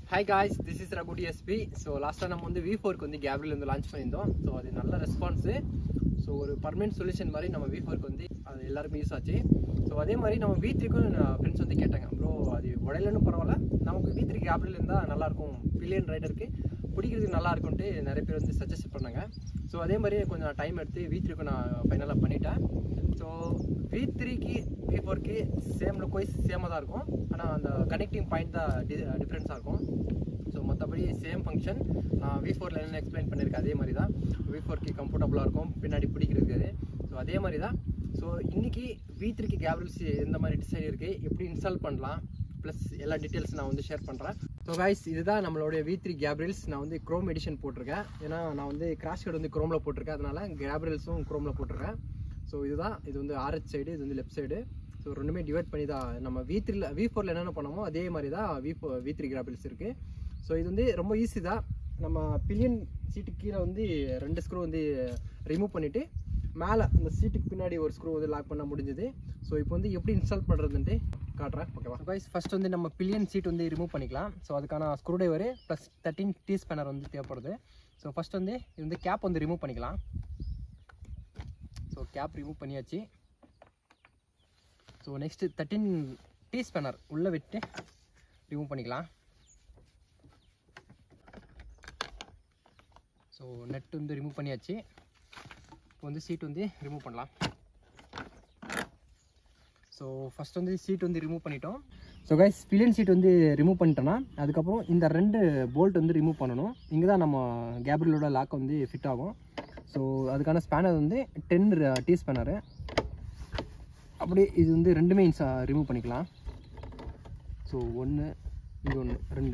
hi guys this is Raghu DSP so லாஸ்ட்டாக நம்ம வந்து வி ஃபோருக்கு வந்து கேப்ரில் வந்து லான்ச் பண்ணியிருந்தோம் ஸோ அது நல்ல ரெஸ்பான்ஸு ஸோ ஒரு பர்மனெண்ட் சொல்யூஷன் மாதிரி நம்ம வி ஃபோருக்கு வந்து அது எல்லாருக்கும் யூஸ் ஆச்சு ஸோ அதே மாதிரி நம்ம வி த்ரீக்கும் ஃப்ரெண்ட்ஸ் வந்து கேட்டாங்க ப்ரோ அது உடையலன்னு பரவாயில்ல நமக்கு வி த்ரீ கேப்ரில் இருந்தால் நல்லாயிருக்கும் பில்லியன் ரைடருக்கு பிடிக்கிறதுக்கு நல்லா இருக்கும்ட்டு நிறைய பேர் வந்து சஜஸ்ட் பண்ணாங்க ஸோ அதே மாதிரி கொஞ்சம் டைம் எடுத்து வி த்ரீக்கும் நான் ஃபைனலாக பண்ணிட்டேன் ஸோ வி த்ரீக்கு வி ஃபோருக்கு சேம் லுக் வைஸ் சேமாக தான் இருக்கும் ஆனால் அந்த கனெக்டிங் பாயிண்ட் தான் டி டிஃப்ரென்ஸாக இருக்கும் ஸோ மற்றபடி சேம் ஃபங்க்ஷன் நான் வி ஃபோரில் என்ன எக்ஸ்பிளைன் பண்ணியிருக்கேன் அதே மாதிரி தான் வி ஃபோர்க்கு கம்ஃபர்டபுளாக இருக்கும் பின்னாடி பிடிக்கிறதுக்கு அது ஸோ அதே மாதிரி தான் ஸோ இன்றைக்கி வி த்ரீக்கு கேபிள்ஸ் எந்த மாதிரி டிசைன் இருக்குது எப்படி இன்ஸ்டால் பண்ணலாம் ப்ளஸ் எல்லா டீட்டெயில்ஸ் நான் வந்து ஷேர் பண்ணுறேன் ஸோ கைஸ் இதுதான் நம்மளுடைய வி த்ரீ கேப்ரில்ஸ் நான் வந்து க்ரோம் எடிஷன் போட்டிருக்கேன் ஏன்னா நான் வந்து கிராஷ் கார்டு வந்து க்ரோமில் போட்டிருக்கேன் அதனால கேப்ரில்ஸும் க்ரோமில் போட்டிருக்கேன் ஸோ இதுதான் இது வந்து ஆர்ஹெச் சைடு இது வந்து லெஃப்ட் சைடு ஸோ ரெண்டுமே டிவைட் பண்ணி தான் நம்ம வி த்ரீல வி ஃபோரில் என்னென்ன பண்ணோமோ அதே மாதிரி தான் வி ஃபோ வி த்ரீ கிராபிள்ஸ் இருக்குது ஸோ இது வந்து ரொம்ப ஈஸி தான் நம்ம பில்லியன் சீட்டுக்கு கீழே வந்து ரெண்டு ஸ்க்ரூ வந்து ரிமூவ் பண்ணிவிட்டு மேலே அந்த சீட்டுக்கு பின்னாடி ஒரு ஸ்க்ரூ வந்து லாக் பண்ண முடிஞ்சது ஸோ இப்போ வந்து எப்படி இன்ஸ்டால் பண்ணுறதுன்ட்டு காட்டுறேன் ஓகேவா கைஸ் ஃபஸ்ட் வந்து நம்ம பில்லியன் சீட் வந்து ரிமூவ் பண்ணிக்கலாம் ஸோ அதுக்கான screwdriver plus thirteen T spanner வந்து தேவைப்படுது ஸோ ஃபஸ்ட் வந்து இது வந்து கேப் வந்து ரிமூவ் பண்ணிக்கலாம் ஸோ கேப் ரிமூவ் பண்ணியாச்சு so next thirteen T spanner உள்ளே விட்டு ரிமூவ் பண்ணிக்கலாம் ஸோ நெட் வந்து ரிமூவ் பண்ணியாச்சு இப்போ வந்து சீட் வந்து ரிமூவ் பண்ணலாம் ஸோ ஃபஸ்ட் வந்து சீட் வந்து ரிமூவ் பண்ணிட்டோம் ஸோ கைஸ் பில்லியன் சீட் வந்து ரிமூவ் பண்ணிட்டோன்னா அதுக்கப்புறம் இந்த ரெண்டு போல்ட் வந்து ரிமூவ் பண்ணணும் இங்கே தான் நம்ம கேப்ரிலோட லாக் வந்து ஃபிட் ஆகும் ஸோ அதுக்கான ஸ்பேனர் வந்து டென் டீ ஸ்பேனரு அப்படியே இது வந்து ரெண்டுமே ரிமூவ் பண்ணிக்கலாம் ஸோ ஒன்று இது ஒன்று ரெண்டு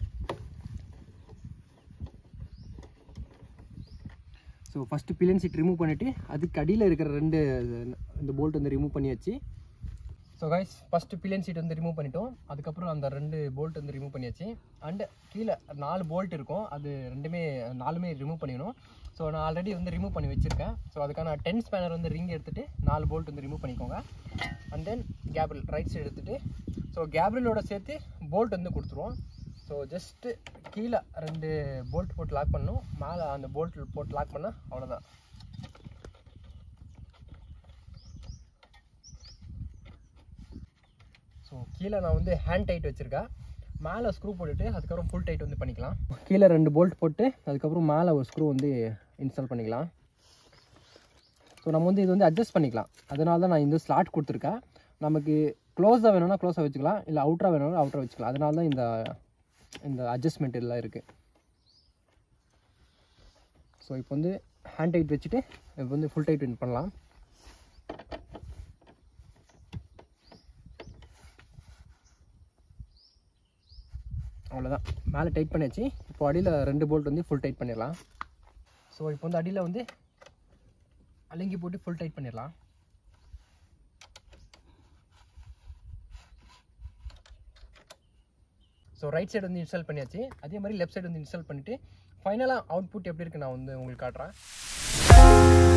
so first pillion seat remove பண்ணிவிட்டு அதுக்கு அடியில் இருக்கிற ரெண்டு இந்த போல்ட் வந்து ரிமூவ் பண்ணியாச்சு so guys first pillion seat வந்து ரிமூவ் பண்ணிட்டோம் அதுக்கப்புறம் அந்த ரெண்டு போல்ட் வந்து ரிமூவ் பண்ணியாச்சு அண்டு கீழே நாலு போல்ட் இருக்கும் அது ரெண்டுமே நாலுமே ரிமூவ் பண்ணிக்கணும் ஸோ நான் ஆல்ரெடி வந்து ரிமூவ் பண்ணி வச்சுருக்கேன் ஸோ அதுக்கான டென் ஸ்பேனர் வந்து ரிங் எடுத்துகிட்டு நாலு போல்ட் வந்து ரிமூவ் பண்ணிக்கோங்க அண்ட் தென் கேப்ரில் ரைட் சைடு எடுத்துகிட்டு ஸோ கேப்ரிலோட சேர்த்து போல்ட் வந்து கொடுத்துருவோம் ஸோ ஜஸ்ட்டு கீழே ரெண்டு போல்ட் போட்டு லாக் பண்ணணும் மேலே அந்த போல்ட் போட்டு லாக் பண்ணால் அவ்வளோதான் ஸோ கீழே நான் வந்து ஹேண்ட் டைட் வச்சுருக்கேன் மேலே ஸ்க்ரூ போட்டுட்டு அதுக்கப்புறம் ஃபுல் டைட் வந்து பண்ணிக்கலாம் கீழே ரெண்டு போல்ட் போட்டு அதுக்கப்புறம் மேலே ஒரு ஸ்க்ரூ வந்து இன்ஸ்டால் பண்ணிக்கலாம் ஸோ நம்ம வந்து இது வந்து அட்ஜஸ்ட் பண்ணிக்கலாம் அதனால தான் நான் இந்த ஸ்லாட் கொடுத்துருக்கேன் நமக்கு க்ளோஸாக வேணும்னா க்ளோஸாக வச்சுக்கலாம் இல்லை அவுட்டராக வேணும்னா அவுட்டராக வச்சுக்கலாம் அதனால தான் இந்த இந்த அட்ஜஸ்ட்மெண்ட் எல்லாம் இருக்குது ஸோ இப்போ வந்து ஹேண்ட் டைட் வச்சுட்டு இப்போ வந்து ஃபுல் டைட் பண்ணலாம் அவ்வளோதான் மேலே டைட் பண்ணியாச்சு இப்போ அடியில் ரெண்டு போல்ட் வந்து ஃபுல் டைட் பண்ணிடலாம் ஸோ இப்போ வந்து அடியில் வந்து அலங்கி போட்டு ஃபுல் டைட் பண்ணிடலாம் ஸோ ரைட் சைடு வந்து இன்ஸ்டால் பண்ணியாச்சு அதே மாதிரி லெஃப்ட் சைடு வந்து இன்ஸ்டால் பண்ணிவிட்டு ஃபைனலாக அவுட்புட் எப்படி இருக்குது நான் வந்து உங்களுக்கு காட்டுறேன்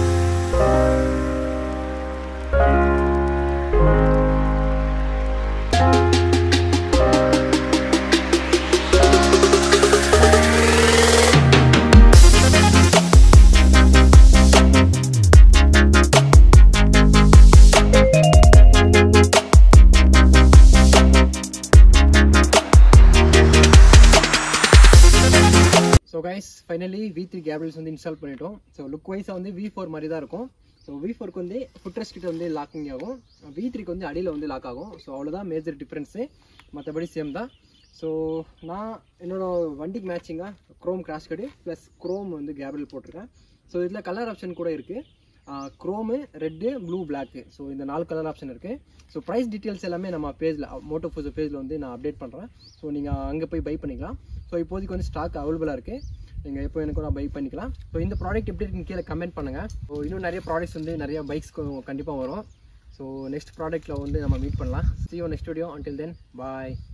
so guys finally V three cables வந்து இன்ஸ்டால் பண்ணிட்டோம் ஸோ லுக் வைஸாக வந்து வி ஃபோர் மாதிரி தான் இருக்கும் ஸோ வி ஃபோருக்கு வந்து ஃபுட்ரஸ் கிட்ட வந்து லாக்கிங் ஆகும் வி த்ரீக்கு வந்து அடியில் வந்து லாக் ஆகும் ஸோ அவ்வளோதான் மேஜர் டிஃப்ரென்ஸு மற்றபடி சேம் தான் ஸோ நான் என்னோட வண்டிக்கு மேட்சிங்காக chrome crash guard plus chrome வந்து கேபிள் போட்டிருக்கேன் ஸோ இதில் கலர் ஆப்ஷன் கூட இருக்குது chrome red blue black so இந்த நாலு கலர் ஆப்ஷன் இருக்குது ஸோ ப்ரைஸ் டீட்டெயில்ஸ் எல்லாமே நம்ம பேஜில் மோட்டோ ஃபோஸோ பேஜில் வந்து நான் அப்டேட் பண்ணுறேன் ஸோ நீங்கள் அங்கே போய் பை பண்ணிக்கலாம் ஸோ இப்போதைக்கு வந்து ஸ்டாக் அவைலபிளாக இருக்குது நீங்கள் எப்போ எனக்கு நான் பை பண்ணிக்கலாம் ஸோ இந்த ப்ராடக்ட் எப்படி இருக்குன்னு கீழே கமெண்ட் பண்ணுங்கள் ஸோ இன்னும் நிறைய ப்ராடக்ட்ஸ் வந்து நிறைய பைக்ஸ் கண்டிப்பாக வரும் ஸோ நெக்ஸ்ட் ப்ராடக்ட்டில் வந்து நம்ம மீட் பண்ணலாம் see you next video until then bye